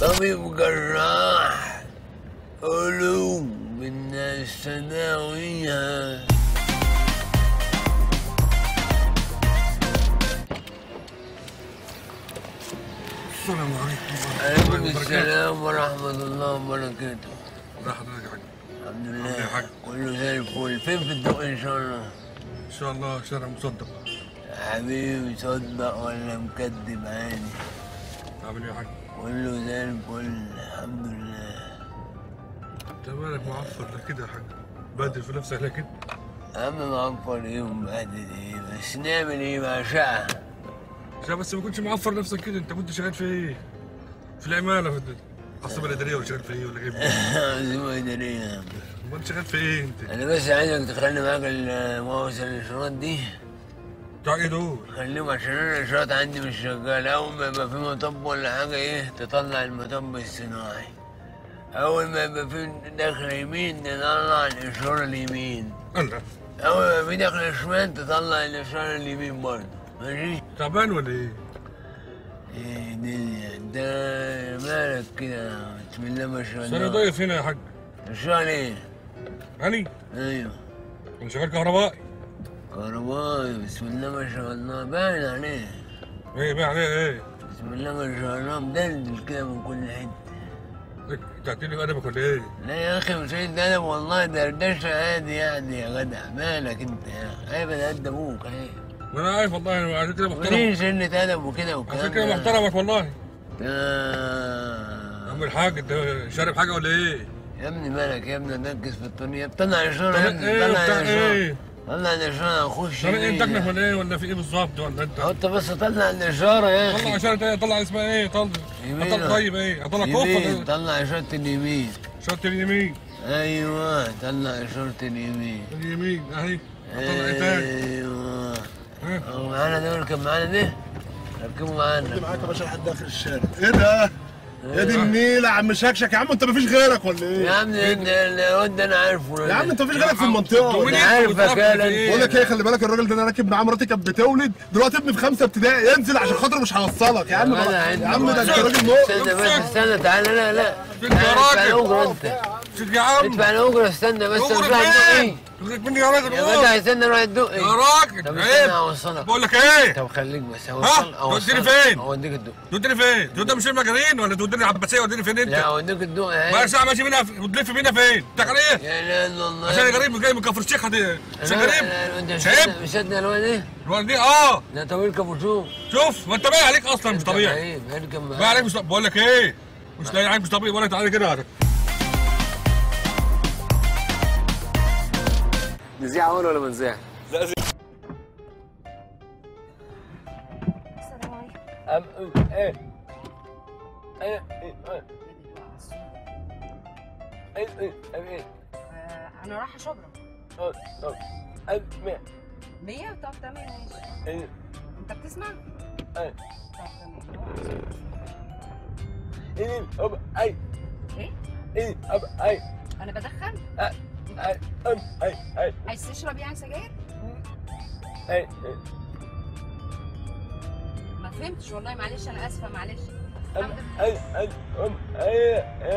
طبيب جراح قلوب الناس تداويها السلام عليكم عليكم السلام ورحمة الله وبركاته لا حضرتك يا حاج الحمد يا لله حاج. كله زي الفل فين في الدق ان شاء الله ان شاء الله شارع مصدق يا حبيبي صدق ولا مكدب عادي عامل ايه يا حاج كله زي الفل الحمد لله انت مالك معفر ليه كده يا حاج بادل في نفسك ليه كده عم معفر ايه ومبهدل ايه بس نعمل ايه مع شقة عشان بس ما كنتش معفر نفسك كده انت كنت شغال في ايه في العماله في العاصمه الاداريه ولا شغال في ايه ولا ايه عزومة إدارية يا عم. امال شغال في ايه انت أنا بس عايزك تخلي معاك المواصل الإشارات دي بتاع ايه دول خليهم عشان أنا الإشارات عندي مش شغال أول ما يبقى في مطب ولا حاجة إيه تطلع المطب الصناعي أول ما يبقى في دخل يمين تطلع الإشارة اليمين الله أول ما في دخل شمال تطلع الإشارة اليمين برضه ماشي؟ تعبان ولا ايه إيه دنيا أنت مالك كده بسم الله ما شاء بس انا الله ضيف هنا يا حاج الشغل إيه؟ هاني أيوه انا شغال كهربائي كهربائي بسم الله ما شاء الله باين عليه ايه بقى عليه ايه بسم الله ما شاء الله مدلدل كده من كل حته إيه، تعتني في ادبك ولا ايه لا يا اخي مش عيد ادب والله دردشه عادي يعني يا جدع مالك انت يا اخي عيب انا قد ابوك اهي ما انا عارف والله أنا عشان كده محترم وليه سنة ادب وكده وكلام عشان كده ده؟ محترمك والله آه. عم الحاج انت شارب حاجه ولا ايه يا ابني مالك يا ابني نركز في الدنيا طلع اشاره طب يا ابني ايه طلع وبتاع اشاره ايه طلع الاشاره اخش طب ايه يمين. انت ولا ايه ولا في ايه بالظبط ولا انت هو انت بس طلع الاشاره يا طلع اخي اشاره ايه طلع اسمها ايه طلع يمين. طلع طيب ايه طلع كوفه يمين ولا طلع اشاره اليمين اشاره اليمين ايوه طلع اشاره اليمين اليمين اهي طلع ايه تاني ايوه ها؟ هو معانا ده اركب معانا ده ركبوا معانا معاك يا باشا لحد اخر الشارع ايه ده؟ يا دي النيلة يا عم شكشك يا عم انت مفيش غيرك ولا يا ايه؟ عم ده- ده الواد ده انا عارفه يا عم انت مفيش غيرك في المنطقة طب انا وليه عارفك بتضربني يا في لن- ايه؟ بقول لك ايه خلي بالك الراجل ده انا راكب معاه مراتي كانت بتولد دلوقتي ابني في خمسه ابتدائي انزل عشان خاطر مش هوصلك يا عم ولا يا عندي عم ده انت ولا. راجل نور استنى بس استنى تعالى لا لا فين يا ادفع راجل؟ الاجره انت شوف يا عم ادفع الاجره استنى بس اغرب روح الدقي فين؟ اغرب مني يا راجل يا قول. جدع استنى روح الدقي يا راجل طب استنى عيب اوصلك بقول لك ايه طب خليك بس ها؟ اوصلك توديني فين؟ اوديك الدقي توديني فين؟ توديني مش المجانين ولا توديني العباسيه توديني فين لا انت؟ اوديك الدقي بقى اهي ساعه ماشي منها وتلف بينا فين؟ انت على ايه؟ يا لا الا الله عشان أنا غريب جاي من كفر الشيخ هت- عشان غريب انت مش شايف؟ مش قد الواد ايه الولد دي اه ده طويل كابوشو شوف ما انت باين عليك اصلا مش طبيعي طيب اركب باين عليك مش بقول لك ايه مش لاقي عليك مش طبيعي ولا تعالى كده نزيع اول ولا ما نزيع؟ السلام عليكم أم ايه ايه ايه ايه ايه ايه ايه آه، انا رايحه شبرا اه اه أم مية 100 طب تمام ماشي ايه انت بتسمع؟ ايه طب تمام ايه اب اي ايه؟ ايه اب اي انا بدخن؟ اي اي ام اي اي عايز تشرب يعني سجاير؟ اي ما فهمتش والله معلش انا اسفه معلش ام اي اي ام اي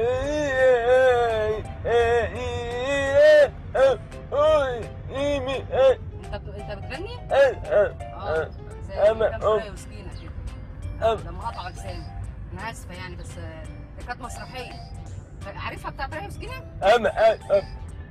اي اي اي اي اي انت بت- انت بتغني؟ اي اه زي أما- كام أم. شويه وسكينه كده أم. ده مقاطعه لساني انا اسفه يعني بس آه، دي كانت مسرحيه عارفها بتاعت ريا وسكينه؟ ام اي ام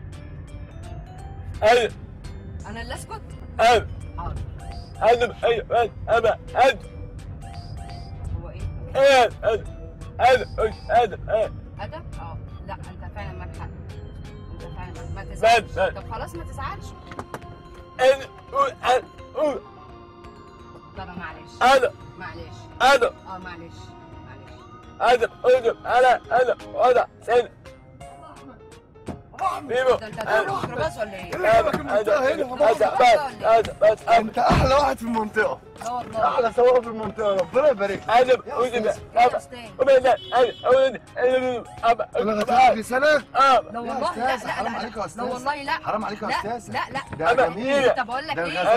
اي انا اللي اسكت؟ ام حاضر ادم اي ام ادم هو ايه؟ ادم ادم ادم ادم ادب؟ اه لا انت فعلا معاك حق انت فعلا ما بس- تزعلش بس. طب خلاص ما تزعلش ادم بابا معلش ادم معلش ادم اه معلش معلش ادم ادم انا انا وضع سنة بيبو ده انت هتروح ميكروباص ولا ايه؟ جايبك المنطقة هنا يا بابا. بس بس بس انت احلى واحد في المنطقة لا والله احلى سواق في المنطقه ربنا يبارك انا يا أقول أستاذ. أبا أستاذ. أبا أنا أقول أبا انا هتعرف في سنه أبا لا يا والله لا أستاذ، لا حرام لا عليك يا لا أستاذ. لا والله لا حرام عليك يا لا أستاذ. لا لا ده أبا جميل طب اقول لك ده ايه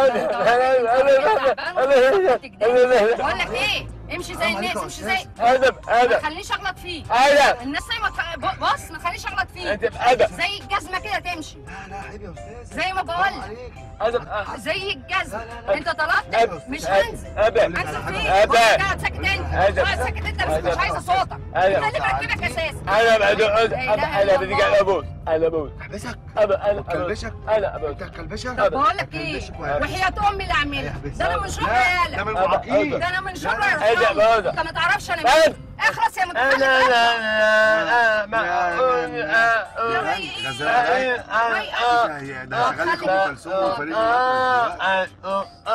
الغزالة بتاعتك. بقول لك ايه امشي زي حرام عليك الناس يا امشي زي أستاذ. أدب ما أدب تخلينيش اغلط فيه أدب الناس زي ما تخ... بص ما تخلينيش اغلط فيه أدب أدب زي الجزمه كده تمشي لا لا عيب يا استاذ زي ما بقول حرام لك. عليك. أدب زي الجزمه لا، لا، لا. انت طلبت أدب مش هنزل أبا انزل فين أدب بص قاعد ساكت انت أدب. قاعد ساكت انت بس مش عايزه صوتك أدب. انت اللي مركبك اساسا أنا بعد لا أدب إله أنا إلا بدي الله. قاعد أبوس أنا أبوس احبسك أبا أنا كلبشك أنا أبوس انت كلبشك طب بقول لك ايه هتلبسك وهيحبسك. وحياة امي اللي اعملها ده انا من شغل لا ده من يالا معاقين ده انا من شغل لا، يا أدب، رحمن أدب. انت ما تعرفش انا أدب. مين اخلص يا أنا متخلف لا لا ما يا هي ايه غزالة هي ده هي ده شغال لك ام كلثوم وفريد الأطرش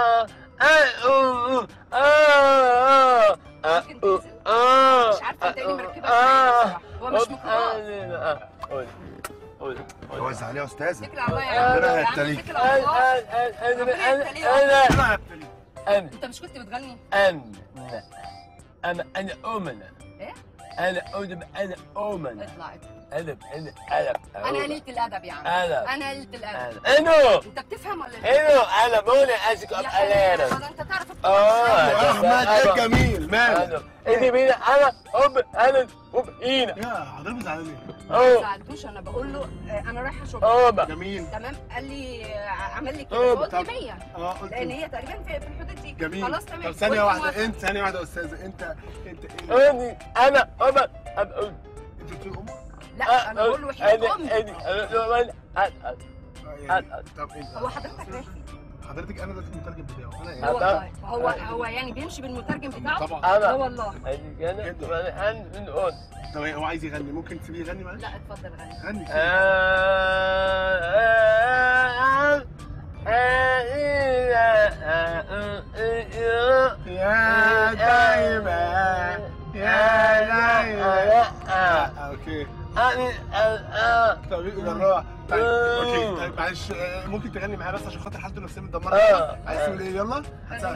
مش عارفه انت ايه اللي مركبك معايا بصراحه هو مش ميكروباص دلوقتي وزع عليه يا استاذ اتكل على الله يا عم ربنا يا عم يهتليك. اتكل على الله انت مش كنت بتغني أنا أنا أنا أؤمن ايه أنا أؤمن أنا أؤمن اطلع اطلع أدب أنا أدب انا قليله الادب يا عم أدب. انا قليله الادب أنا إنه انت بتفهم ولا ايه؟ إنه أنا بقول أسك يا حبيبي ألارم والله انت تعرف الكلام. آه. احمد ده جميل مالك أنا إني بينا أنا أب أنا أب إينا يا حضرتك زعلان ليه ما أوه زعلتوش انا بقول له آه، انا رايحه شغل أوبا جميل تمام قال لي آه، عمل لي أوه، كده قلت طب. 100 اه قلت لان هي تقريبا في في الحدود دي جميل خلاص تمام طب ثانية قلت واحدة موافقة. انت ثانية واحدة يا استاذ انت انت ايه إني أنا أب أب انت بتقول امك؟ لا انا بقول له وحياة امي أنا أنا أنا آه، يعني طب انت هو حضرتك رايح فين؟ حضرتك انا دلوقتي المترجم بتاعه انا لا ايه؟ أه. والله هو هو يعني بيمشي بالمترجم بتاعه طبعا لا أنا والله أنا أنا أنا من أون طب هو عايز يغني ممكن تسيبيه يغني معاك؟ لا اتفضل غني غني يا دايما يا دايما آه، اوكي طب جراح طيب اوكي طيب معلش آه، ممكن تغني معايا بس عشان خاطر حالته النفسيه متدمره آه. عايز تقول ايه يلا هتساعدك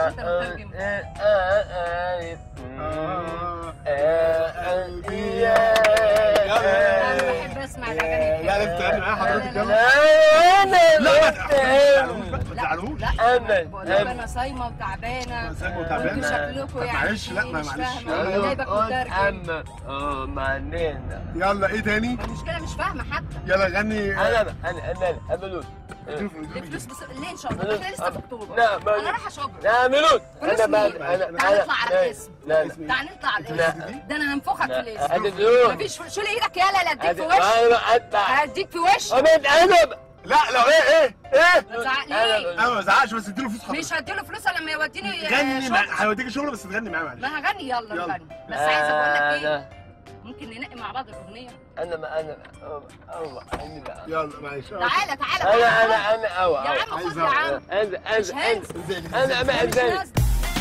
آه، قلبي يا انا بحب اسمع الاغاني لا لازم تغني معايا حضرتك يلا لا لا ما تزعلوش بقى، ما تزعلوش لا أمل، بقول لك أمل. انا صايمه وتعبانه صايمة وتعبانة؟ وانتوا شكلكم طب يعني معلش، لا، ما مش معلش. فاهمه يلا. جايبك مترجم اه معنينا يلا ايه تاني المشكله مش فاهمه حتى يلا غني انا انا انا ابلوس ليه فلوس بس ليه ان شاء الله احنا لسه في اكتوبر لا، ما- انا رايحه شغل لا ملوت فلوس انا ما مين؟ انا تعال نطلع على الاسم. لا لا تعال نطلع على لا. الاسم ده انا هنفخك في الاسم هتدلوه مفيش شو ايدك يالا لا اديك في وش انا اتبع هديك في وش انا انا لا لا ايه ايه ايه ما تزعقليش انا ما بزعقش بس اديله فلوس مش حضرتك هديله فلوس لما يوديني غني شغل. مع- هيوديك الشغل بس تغني معايا معلش ما هغني يلا يلا. نغني بس عايزه اقول لك ايه انا ممكن ننقي مع بعض الاغنيه انا ما انا أو انا لا يلا معلش تعالى تعالى انا انا انا او يا عم خد يا عم انا مش انا هنسى. انا انا ما مش ازاي نازل.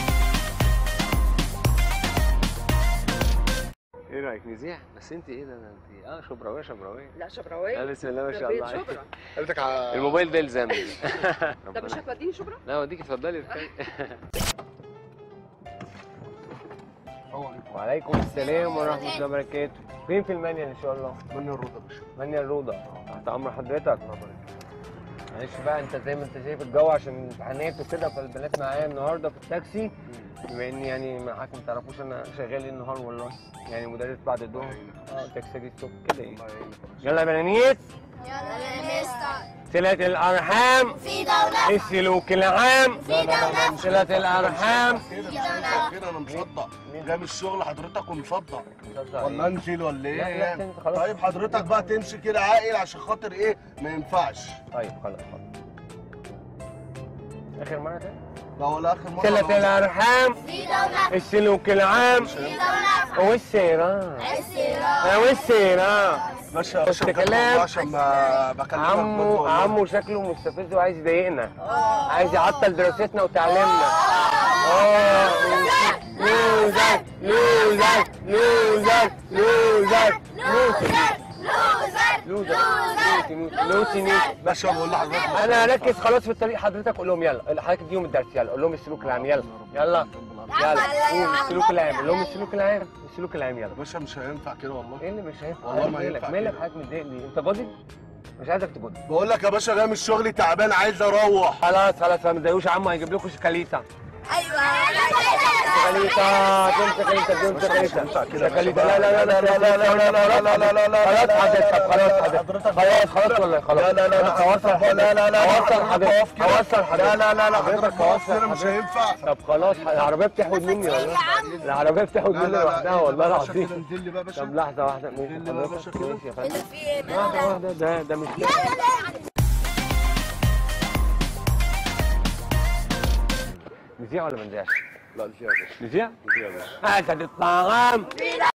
ايه رايك نزيح بس انت ايه ده ده انت اه شبراويه شبراويه لا لا شبراويه بسم الله ما شاء بيت الله شبرا قلتك على الموبايل ده الزامي طب مش هتوديني شبرا لا وديكي اتفضلي اركبي وعليكم السلام ورحمه الله وبركاته فين في المانيال ان شاء الله مني الروضه يا باشا مانيال روضه تحت امر حضرتك معلش بقى انت زي ما انت شايف الجو عشان امتحانات وكده فالبنات معايا النهارده في التاكسي بما ان يعني معاك ما تعرفوش انا شغال ايه النهار والله يعني مدرس بعد الظهر اه تاكسي دي الصبح كده يعني يلا يا بنانيس صلة الأرحام في دولة السلوك العام في دولة صلة الأرحام كده كده انا مصدق جاي من الشغل حضرتك ومصدق ولا والله انزل ولا لا، لا، ايه انت خلاص. طيب حضرتك بقى تمشي كده عاقل عشان خاطر ايه ما ينفعش طيب خلاص خلاص آخر مرة تاني ده ولا اخر مره صلة الأرحام في دولة السلوك العام في دولة والسيرة السيرة والسيرة باشا بس باشا كلام. عشان ما بكلمك عمو برضه والله. عمو شكله مستفز وعايز يضايقنا عايز يعطل دراستنا وتعليمنا اه لوزر لوزر لوزر لوزر لوزر لوزر لوزر لوتي نوتي لوتي نوتي باشا بقول لحضرتك انا هركز خلاص في الطريق حضرتك قول لهم يلا حضرتك اديهم الدرس يلا قول لهم السلوك العام يلا يلا يلا قول السلوك العام قول لهم السلوك العام السلوك العام يلا باشا مش هينفع كده والله ايه اللي مش هينفع والله ما مالك ينفع مالك كده. حضرتك متضايق ليه انت فاضي مش عايزك تجد بقول لك يا باشا جاي من الشغل تعبان عايز اروح خلاص خلاص ما تضايقوش عمو هيجيب لكم شوكاليتا ايوه شوكاليتا تمسك انت تمسك انت شوكاليتا لا لا لا لا لا لا لا لا لا لا لا لا خلاص حضرتك خلاص حضرتك خلاص خلاص والله خلاص لا لا لا هوصل لا لا لا هوصل حضرتك هوصل حضرتك لا لا لا لا حضرتك هوصل مش هينفع طب خلاص العربيه بتحود مني والله العربيه بتحود مني لوحدها والله العظيم انزل لي بقى يا باشا طب لحظه واحده ماشي اللي بقى يا باشا حضرتك كده؟ ماشي يا فندم في ايه واحده واحده ده ده مش نذيع ولا ما نذيعش؟ لا دي يا باشا نذيع؟ دي يا باشا هذا الطعام